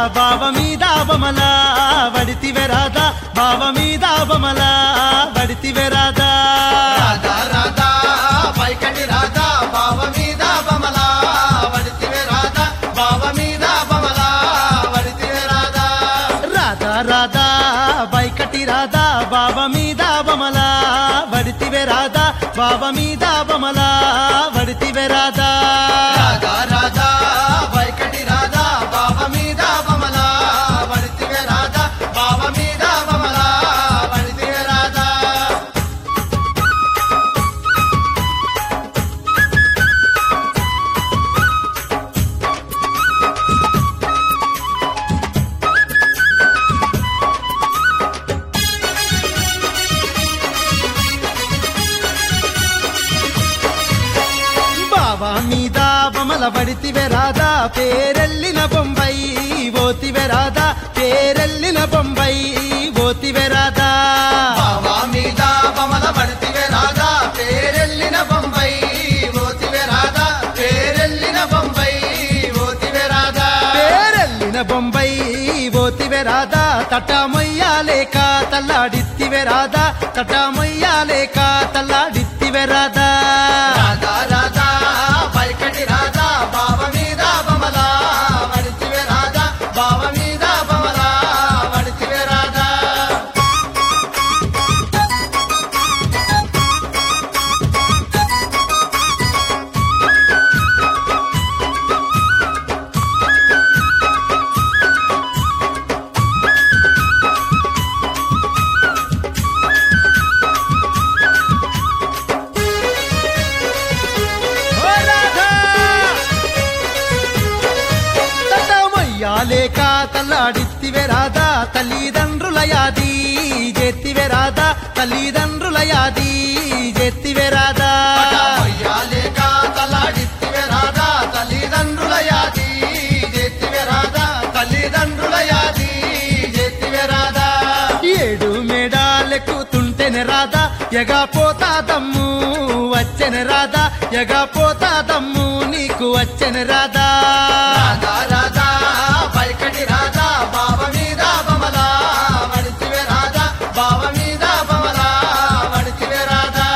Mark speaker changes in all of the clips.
Speaker 1: బావ మీద బొమల వడితివే రాధా బావ మీద బొమల వడితివే రాధా
Speaker 2: రాధా రాధా పైకటి రాధా బావ మీద బమల వడితివే రాధా బావ మీద బమల వడితివే రాధా
Speaker 1: రాధా రాధా బైకటి రాధా బావ మీద బొమల వడితివే రాధా బావ మీద బొమల వడితివే రాధా
Speaker 2: రాధా రాధా పైకటి రాధా బావ మీద బమల వడితివే రాధా బావ మీద బమల వడితివే రాధా
Speaker 1: బావ మీద బొమల వడితివే రాధా పేరెల్లిన బొంబై ఓతివే రాధా పేరెల్లిన బొంబై ఓతివే రాధా
Speaker 2: బావా మీద బమల వడితివే రాధా పేరెల్లిన బొంబై ఓతివే రాధా పేరెల్లిన బొంబై ఓతివే రాధా
Speaker 1: పేరెల్లిన బొంబై ఓతివే రాధా తటమొయ్యాలేక తల్లాడిత్తివే రాధా తటమొయ్యాలేక తల్లాడిత్తివే రాధా
Speaker 2: రాధా రాధా పైకటి రాధా బావ మీద బమల వడితివే రాధా బావ మీద బమల వడితివే రాధా
Speaker 1: ఓ రాధా తటమొయ్యాలేక తల్లాడిత్తివే రాధా తల్లిదండ్రుల యాది జెత్తివే రాధా తల్లిదండ్రుల యాది జెత్తివే రాధా
Speaker 2: మొయ్యాలేక తలాడిత్తివే రాధా తల్లిదండ్రుల యాది జెత్తివే రాధా తల్లిదండ్రుల యాది జెత్తివే రాధా
Speaker 1: ఏడు మేడాలెక్కుతుంటేనే రాధా ఎగా పోతా దమ్ము వచ్చెన రాధా ఎగా పోతా దమ్ము నీకు వచ్చెన రాధా
Speaker 2: రాధా రాధా పైకటి రాధా బావ మీద బమల వడితివే రాధా బావ మీద బమల వడితివే రాధా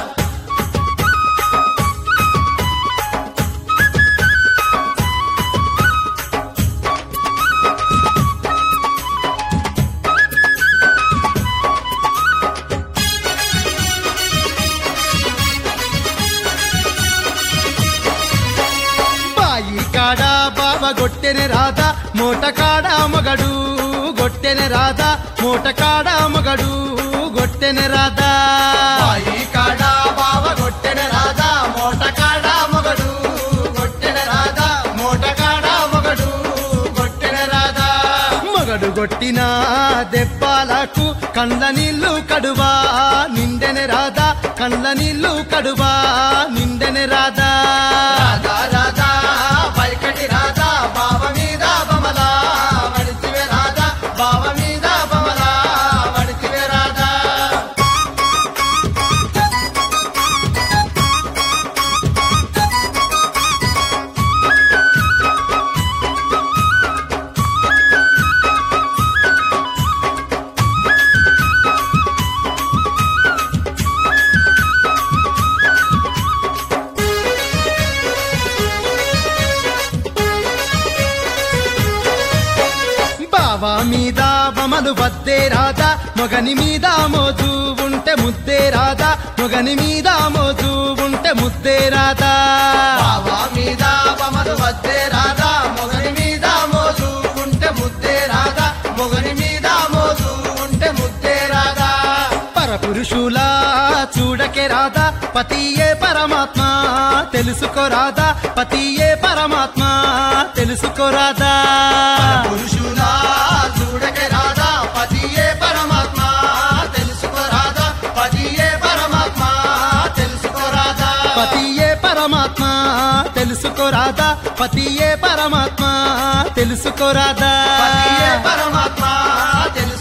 Speaker 1: బాయి కాడ బావ గొట్టెన రాధా మూట కాడ మొగడు గొట్టెన రాధా మూట కాడ మొగడు గొట్టెన రాధా
Speaker 2: బాయి కాడ బావ గొట్టెన రాధా మోట కాడ మొగడు గొట్టెన రాధా మోట కాడ మొగడు గొట్టెన రాధా
Speaker 1: మొగడు గొట్టిన దెబ్బలకు కండ్ల నీళ్లు కడువా నిండెన రాధా కండ్ల నీళ్లు కడువా నిండెన రాధా
Speaker 2: రాధా రాధా పైకటి రాధా బావ మీద బమల వడితివే రాధా బావ మీద బమల వడితివే రాధా
Speaker 1: బావా మీద బమలు వద్దే రాధా మొగని మీద మోజు ఉంటే ముద్దే రాధా మొగని మీద మోజు ఉంటే ముద్దే రాధా
Speaker 2: బావా మీద బమలు వద్దే రాధా మొగని మీద మోజు ఉంటే ముద్దే రాధా మొగని మీద మోజు ఉంటే ముద్దే రాధా
Speaker 1: పరపురుషులా చూడకే రాధా పతియే పరమాత్మ తెలుసుకో రాధా పతియే పరమాత్మ తెలుసుకో రాధా
Speaker 2: పురుషులా చూడకే రాధా పతియే పరమాత్మ తెలుసుకో రాధా పతియే పరమాత్మ తెలుసుకో రాధా
Speaker 1: పతియే పరమాత్మ తెలుసుకో రాధా పతియే పరమాత్మ తెలుసుకో రాధా
Speaker 2: పతియే పరమాత్మ తెలుసుకో